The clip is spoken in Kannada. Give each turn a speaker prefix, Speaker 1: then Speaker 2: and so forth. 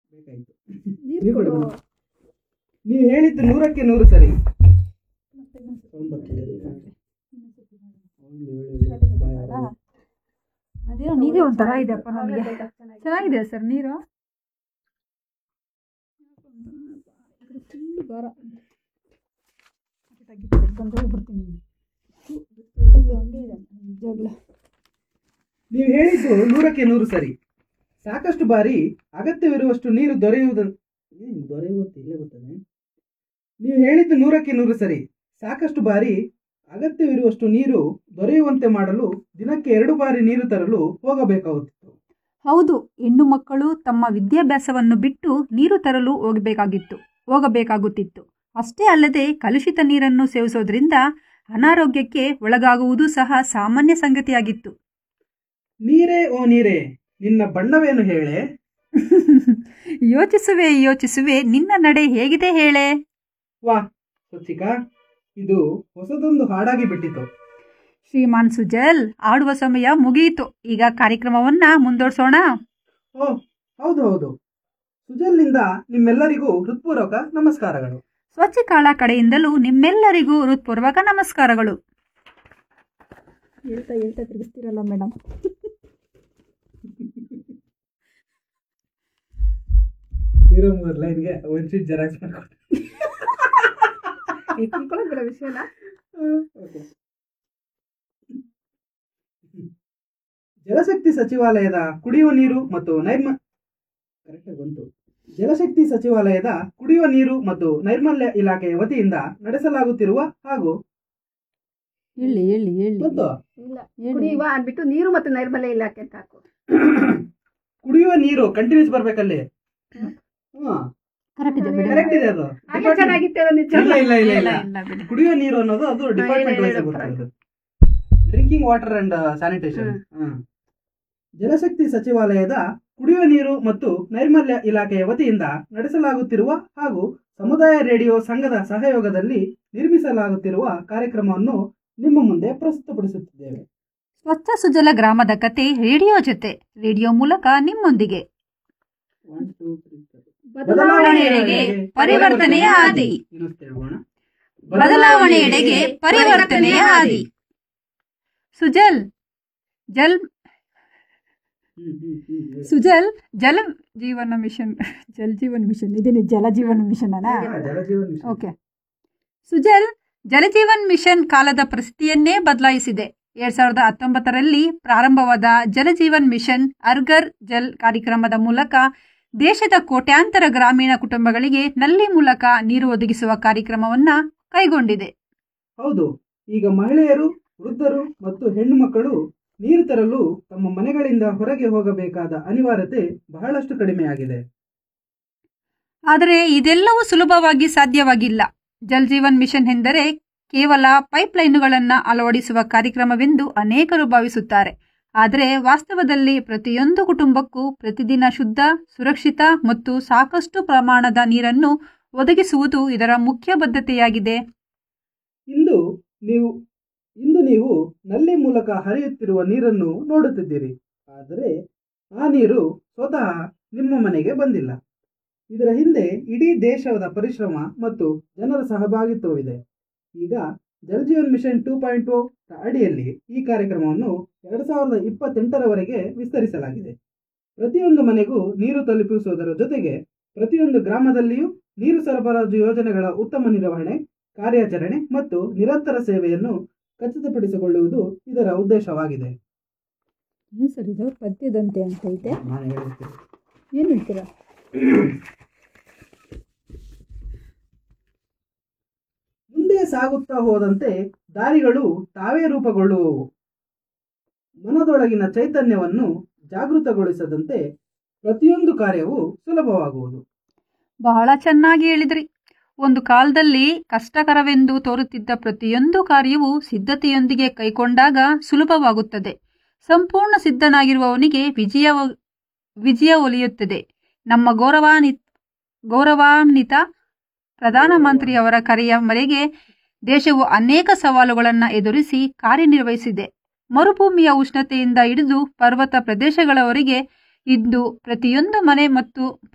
Speaker 1: ಬೇಕಾಯ್ತು
Speaker 2: ನೀರು
Speaker 1: ನೀರು
Speaker 2: ಕೊಡು
Speaker 1: ಕೊಡು. ನೀವು ಹೇಳಿದ್ದು ನೂರಕ್ಕೆ ನೂರು ಸರಿ ಸೌಂಡ್ ಬರ್ತಿದೆ ರೀ. ಒಂದು ವೇಳೆ ಬಾಯ
Speaker 3: ಅದೇನೋ ನೀರೇ ಒಂಥರ ಇದೆಯಪ್ಪ ನಮಗೆ ಚೆನ್ನಾಗಿದೆ ಸರ್ ನೀರು ಬರ ಹೋಗ್ಬಿಡ್ತೀನಿ ಅಯ್ಯೋ ಹಂಗೆ ಇದೆ ನಿಜವಾಗ್ಲೂ
Speaker 1: ನೀವು ಹೇಳಿದ್ದು ನೂರಕ್ಕೆ ನೂರು ಸರಿ ಸಾಕಷ್ಟು ಬಾರಿ ಅಗತ್ಯವಿರುವಷ್ಟು ನೀರು ದೊರೆಯುವುದ ಏನ್ ದೊರೆಯುವಂತೆ ಇಲ್ಲೇ ಗೊತ್ತದೆ ನೀವು ಹೇಳಿದ್ದು ನೂರಕ್ಕೆ ನೂರು ಸರಿ ಸಾಕಷ್ಟು ಬಾರಿ ಅಗತ್ಯವಿರುವಷ್ಟು ನೀರು ದೊರೆಯುವಂತೆ ಮಾಡಲು ದಿನಕ್ಕೆ ಎರಡು ಬಾರಿ ನೀರು ತರಲು ಹೋಗಬೇಕಾಗುತ್ತಿತ್ತು
Speaker 3: ಹೌದು ಹೆಣ್ಣು ಮಕ್ಕಳು ತಮ್ಮ ವಿದ್ಯಾಭ್ಯಾಸವನ್ನು ಬಿಟ್ಟು ನೀರು ತರಲು ಹೋಗಬೇಕಾಗಿತ್ತು ಹೋಗಬೇಕಾಗುತ್ತಿತ್ತು ಅಷ್ಟೇ ಅಲ್ಲದೆ ಕಲುಷಿತ ನೀರನ್ನು ಸೇವಿಸೋದ್ರಿಂದ ಅನಾರೋಗ್ಯಕ್ಕೆ ಒಳಗಾಗುವುದು ಸಹ ಸಾಮಾನ್ಯ ಸಂಗತಿಯಾಗಿತ್ತು
Speaker 1: ನೀರೇ ಓ ನೀರೇ ನಿನ್ನ ಬಣ್ಣವೇನು ಹೇಳೆ
Speaker 3: ಯೋಚಿಸುವೆ ಯೋಚಿಸುವೆ ನಿನ್ನ ನಡೆ ಹೇಗಿದೆ ಹೇಳೆ
Speaker 1: ವಾ ಸ್ವಚ್ಛಿಕಾ ಇದು ಹೊಸದೊಂದು ಹಾಡಾಗಿ ಬಿಟ್ಟಿತು
Speaker 3: ಶ್ರೀಮಾನ್ ಸುಜಲ್ ಆಡುವ ಸಮಯ ಮುಗಿಯಿತು ಈಗ ಕಾರ್ಯಕ್ರಮವನ್ನ ಮುಂದುವರ್ಸೋಣ
Speaker 1: ಓ ಹೌದು ಹೌದು ಸುಜಲ್ನಿಂದ ನಿಮ್ಮೆಲ್ಲರಿಗೂ ಹೃತ್ಪೂರ್ವಕ ನಮಸ್ಕಾರಗಳು
Speaker 3: ಸ್ವಚ್ಛಕಾಳ ಕಡೆಯಿಂದಲೂ ನಿಮ್ಮೆಲ್ಲರಿಗೂ ಹೃತ್ಪೂರ್ವಕ ನಮಸ್ಕಾರಗಳು
Speaker 2: ಹೇಳ್ತಾ ಹೇಳ್ತಾ ತಿರುಗಿಸ್ತೀರಲ್ಲ ಮೇಡಮ್
Speaker 1: ಇರೋ ಮೂರು ಲೈನ್ಗೆ ಒಂದು ಶೀಟ್ ಜೆರಾಕ್ಸ್ ಮಾಡ್ಕೊಟ್ಟು
Speaker 2: ತಿಳ್ಕೊಳ್ಳೋದು ಬೇಡ ವಿಷಯನ
Speaker 1: ಜಲಶಕ್ತಿ ಸಚಿವಾಲಯದ ಕುಡಿಯುವ ನೀರು ಮತ್ತು ನೈರ್ಮ ಕರೆಕ್ಟಾಗಿ ಬಂತು ಜಲಶಕ್ತಿ ಸಚಿವಾಲಯದ ಕುಡಿಯುವ ನೀರು ಮತ್ತು ನೈರ್ಮಲ್ಯ ಇಲಾಖೆಯ ವತಿಯಿಂದ ನಡೆಸಲಾಗುತ್ತಿರುವ ಹಾಗೂ
Speaker 3: ಹೇಳಿ ಹೇಳಿ ಹೇಳಿ
Speaker 1: ಗೊತ್ತು
Speaker 2: ಇಲ್ಲ ಕುಡಿಯುವ ಅಂದ್ಬಿಟ್ಟು ನೀರು ಮತ್ತು ನೈರ್ಮಲ್ಯ ಇಲಾಖೆ ಅಂತ ಹಾಕು
Speaker 1: ಕುಡಿಯುವ ನೀರು ಕಂಟಿನ್ಯೂಸ್ ಬರ್ಬೇಕಲ್ಲಿ ಹಾ
Speaker 3: ಕರೆಕ್ಟ್ ಇದೆ ಬಿಡಿ.
Speaker 1: ಕರೆಕ್ಟ್ ಇದೆ ಅದು
Speaker 2: ಹಾಗೆ ಚೆನ್ನಾಗಿತ್ತೇನೋ ನಿಜ
Speaker 1: ಇಲ್ಲ ಇಲ್ಲ ಇಲ್ಲ ಇಲ್ಲ
Speaker 3: ಇಲ್ಲ ಬಿಡಿ.
Speaker 1: ಕುಡಿಯುವ ನೀರು ಅನ್ನೋದು ಅದು ಡಿಪಾರ್ಟ್ಮೆಂಟ್
Speaker 2: ಇಲ್ಲ,
Speaker 1: ವೈಸ್
Speaker 2: ಇಲ್ಲ,
Speaker 1: ಬರ್ತದೆ drinking water and sanitation Jal Shakti ಸಚಿವಾಲಯದ ಕುಡಿಯುವ ನೀರು ಮತ್ತು ನೈರ್ಮಲ್ಯ ಇಲಾಖೆಯ ವತಿಯಿಂದ ನಡೆಸಲಾಗುತ್ತಿರುವ ಹಾಗೂ ಸಮುದಾಯ ರೇಡಿಯೋ ಸಂಘದ ಸಹಯೋಗದಲ್ಲಿ ನಿರ್ಮಿಸಲಾಗುತ್ತಿರುವ ಕಾರ್ಯಕ್ರಮವನ್ನು ನಿಮ್ಮ ಮುಂದೆ ಪ್ರಸ್ತುತಪಡಿಸುತ್ತಿದ್ದೇವೆ
Speaker 3: ಸ್ವಚ್ಛ ಸುಜಲ ಗ್ರಾಮದ ಕತೆ ರೇಡಿಯೋ ಜೊತೆ ರೇಡಿಯೋ ಮೂಲಕ ನಿಮ್ಮೊಂದಿಗೆ
Speaker 1: One, two, three, four.
Speaker 3: ಬದಲಾವಣೆಯೆಡೆಗೆ ಪರಿವರ್ತನೆಯ ಹಾದಿ
Speaker 1: ಇನ್ನೊಂದ್ಸತಿ ಹೇಳ್ಬೋಣ.
Speaker 3: ಬದಲಾವಣೆಯೆಡೆಗೆ ಪರಿವರ್ತನೆಯ ಹಾದಿ ಸುಜಲ್ ಜಲ್
Speaker 1: ಹ್ಮ್, ಹ್ಮ್, ಹ್ಮ್, ಹೇಳಿ.
Speaker 3: ಸುಜಲ್ ಜಲ ಜೀವನ ಮಿಷನ್ ಜಲ್ ಜೀವನ್ ಮಿಷನ್ ಇದೇನೆ ಜಲ ಜೀವನ ಮಿಷನ್ ಅಣ್ಣ
Speaker 1: ಹಾ, Jal Jeevan mission.
Speaker 3: Okay Sujal Jal Jeevan mission ಕಾಲದ ಪರಿಸ್ಥಿತಿಯನ್ನೇ ಬದಲಾಯಿಸಿದೆ ಎರಡ್ ಸಾವಿರದ ಹತ್ತೊಂಬತ್ತರಲ್ಲಿ ಪ್ರಾರಂಭವಾದ ಜಲಜೀವನ್ ಮಿಷನ್ ಅರ್ಗರ್ ಜಲ್ ಕಾರ್ಯಕ್ರಮದ ಮೂಲಕ ದೇಶದ ಕೋಟ್ಯಾಂತರ ಗ್ರಾಮೀಣ ಕುಟುಂಬಗಳಿಗೆ ನಲ್ಲಿ ಮೂಲಕ ನೀರು ಒದಗಿಸುವ ಕಾರ್ಯಕ್ರಮವನ್ನ ಕೈಗೊಂಡಿದೆ
Speaker 1: ಹೌದು ಈಗ ಮಹಿಳೆಯರು ವೃದ್ಧರು ಮತ್ತು ಹೆಣ್ಣು ಮಕ್ಕಳು ನೀರು ತರಲು ತಮ್ಮ ಮನೆಗಳಿಂದ ಹೊರಗೆ ಹೋಗಬೇಕಾದ ಅನಿವಾರ್ಯತೆ ಬಹಳಷ್ಟು ಕಡಿಮೆಯಾಗಿದೆ
Speaker 3: ಆದರೆ ಇದೆಲ್ಲವೂ ಸುಲಭವಾಗಿ ಸಾಧ್ಯವಾಗಿಲ್ಲ ಜಲ್ ಜೀವನ್ ಮಿಷನ್ ಎಂದರೆ ಕೇವಲ ಪೈಪ್ಲೈನ್ಗಳನ್ನು ಅಳವಡಿಸುವ ಕಾರ್ಯಕ್ರಮವೆಂದು ಅನೇಕರು ಭಾವಿಸುತ್ತಾರೆ ಆದರೆ ವಾಸ್ತವದಲ್ಲಿ ಪ್ರತಿಯೊಂದು ಕುಟುಂಬಕ್ಕೂ ಪ್ರತಿದಿನ ಶುದ್ಧ ಸುರಕ್ಷಿತ ಮತ್ತು ಸಾಕಷ್ಟು ಪ್ರಮಾಣದ ನೀರನ್ನು ಒದಗಿಸುವುದು ಇದರ ಮುಖ್ಯ ಬದ್ಧತೆಯಾಗಿದೆ
Speaker 1: ಇಂದು ನೀವು ಇಂದು ನೀವು ನಲ್ಲಿ ಮೂಲಕ ಹರಿಯುತ್ತಿರುವ ನೀರನ್ನು ನೋಡುತ್ತಿದ್ದೀರಿ ಆದರೆ ಆ ನೀರು ಸ್ವತಃ ನಿಮ್ಮ ಮನೆಗೆ ಬಂದಿಲ್ಲ ಇದರ ಹಿಂದೆ ಇಡೀ ದೇಶದ ಪರಿಶ್ರಮ ಮತ್ತು ಜನರ ಸಹಭಾಗಿತ್ವವಿದೆ ಈಗ Jal Jeevan mission two point o ಅಡಿಯಲ್ಲಿ ಈ ಕಾರ್ಯಕ್ರಮವನ್ನು ಎರಡು ಸಾವಿರದ ಇಪ್ಪತ್ತೆಂಟರವರೆಗೆ ವಿಸ್ತರಿಸಲಾಗಿದೆ ಪ್ರತಿಯೊಂದು ಮನೆಗೂ ನೀರು ತಲುಪಿಸುವುದರ ಜೊತೆಗೆ ಪ್ರತಿಯೊಂದು ಗ್ರಾಮದಲ್ಲಿಯೂ ನೀರು ಸರಬರಾಜು ಯೋಜನೆಗಳ ಉತ್ತಮ ನಿರ್ವಹಣೆ ಕಾರ್ಯಾಚರಣೆ ಮತ್ತು ನಿರಂತರ ಸೇವೆಯನ್ನು ಖಚಿತಪಡಿಸಿಕೊಳ್ಳುವುದು ಇದರ ಉದ್ದೇಶವಾಗಿದೆ
Speaker 2: ಏನು ಸರ್ ಇದು ಪದ್ಯದಂತೆ ಅಂತ ಐತೆ
Speaker 1: ನಾನು ಹೇಳುತ್ತೇನೆ
Speaker 2: ಏನು ಹೇಳ್ತೀರಾ
Speaker 1: ಮುಂದೆ ಸಾಗುತ್ತಾ ಹೋದಂತೆ ದಾರಿಗಳು ತಾವೇ ರೂಪುಗೊಳ್ಳುವವು ಮನದೊಳಗಿನ ಚೈತನ್ಯವನ್ನು ಜಾಗೃತಗೊಳಿಸದಂತೆ ಪ್ರತಿಯೊಂದು ಕಾರ್ಯವೂ ಸುಲಭವಾಗುವುದು
Speaker 3: ಬಹಳ ಚೆನ್ನಾಗಿ ಹೇಳಿದ್ರಿ ಒಂದು ಕಾಲದಲ್ಲಿ ಕಷ್ಟಕರವೆಂದು ತೋರುತ್ತಿದ್ದ ಪ್ರತಿಯೊಂದು ಕಾರ್ಯವೂ ಸಿದ್ಧತೆಯೊಂದಿಗೆ ಕೈಕೊಂಡಾಗ ಸುಲಭವಾಗುತ್ತದೆ ಸಂಪೂರ್ಣ ಸಿದ್ಧನಾಗಿರುವವನಿಗೆ ವಿಜಯ ವಿಜಯ ಒಲಿಯುತ್ತದೆ ನಮ್ಮ ಗೌರವಾನ್ವಿ ಗೌರವಾನ್ವಿತ ಪ್ರಧಾನಮಂತ್ರಿಯವರ ಕರೆಯ ಮೇರೆಗೆ ದೇಶವು ಅನೇಕ ಸವಾಲುಗಳನ್ನು ಎದುರಿಸಿ ಕಾರ್ಯನಿರ್ವಹಿಸಿದೆ ಮರುಭೂಮಿಯ ಉಷ್ಣತೆಯಿಂದ ಹಿಡಿದು ಪರ್ವತ ಪ್ರದೇಶಗಳವರೆಗೆ ಇಂದು ಪ್ರತಿಯೊಂದು ಮನೆ ಮತ್ತು